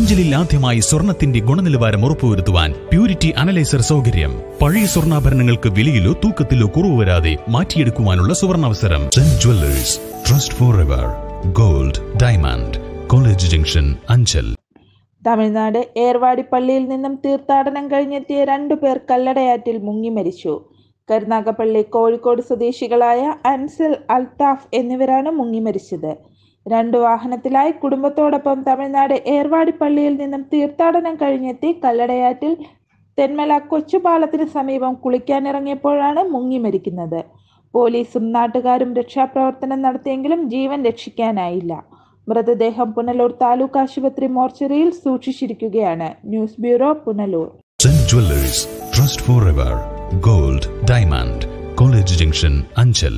അഞ്ചലിൽ ആദ്യമായി സ്വർണത്തിന്റെ ഗുണനിലവാരം ഉറപ്പുവരുത്തുവാൻ പ്യൂരിറ്റി അനലൈസർ സൗകര്യം പഴയ സ്വർണ്ണാഭരണങ്ങൾക്ക് വിലയിലോ തൂക്കത്തിലോ കുറവ് വരാതെ മാറ്റിയെടുക്കുവാനുള്ള സുവർണാവസരം saint jewellers trust for ever gold diamond college junction Anchal Tamil Nadu Ervadi പള്ളിയിൽ നിന്നും തീർത്ഥാടനം കഴിഞ്ഞെത്തിയ രണ്ടുപേർ കല്ലടയാറ്റിൽ മുങ്ങി മരിച്ചു കരുനാഗപ്പള്ളി കോഴിക്കോട് സ്വദേശികളായ അൻസൽ അൽത്താഫ് എന്നിവരാണ് മുങ്ങി മരിച്ചത് രണ്ടു വാഹനത്തിലായി കുടുംബത്തോടൊപ്പം തമിഴ്നാട് ഏർവാടി പള്ളിയിൽ നിന്നും തീർത്ഥാടനം കഴിഞ്ഞെത്തി കല്ലടയാറ്റിൽ തെന്മല കൊച്ചുപാലത്തിന് സമീപം കുളിക്കാനിറങ്ങിയപ്പോഴാണ് മുങ്ങി മരിക്കുന്നത് പോലീസും നാട്ടുകാരും രക്ഷാപ്രവർത്തനം നടത്തിയെങ്കിലും ജീവൻ രക്ഷിക്കാനായില്ല മൃതദേഹം പുനലൂർ താലൂക്ക് ആശുപത്രി മോർച്ചറിയിൽ സൂക്ഷിച്ചിരിക്കുകയാണ് news bureau Punalur saint jewellers trust for ever gold diamond college junction Anchal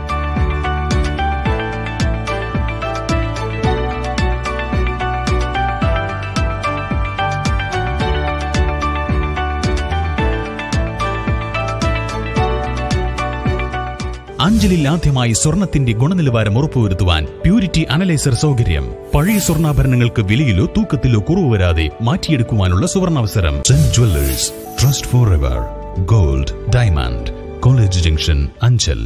അഞ്ചലിൽ ആദ്യമായി സ്വർണത്തിന്റെ ഗുണനിലവാരം ഉറപ്പുവരുത്തുവാൻ പ്യൂരിറ്റി അനലൈസർ സൗകര്യം പഴയ സ്വർണ്ണാഭരണങ്ങൾക്ക് വിലയിലോ തൂക്കത്തിലോ കുറവ് വരാതെ മാറ്റിയെടുക്കുവാനുള്ള സുവർണാവസരം saint jewellers trust for ever gold diamond college junction Anchal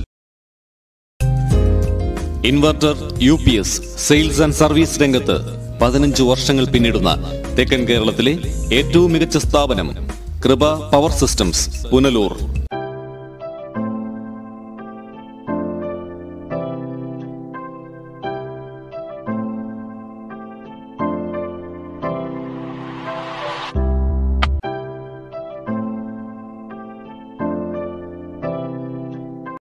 inverter U P S sales and service രംഗത്ത് പതിനഞ്ച് വർഷങ്ങൾ പിന്നിടുന്ന തെക്കൻ കേരളത്തിലെ ഏറ്റവും മികച്ച സ്ഥാപനം കൃപ പവർ സിസ്റ്റംസ് പുനലൂർ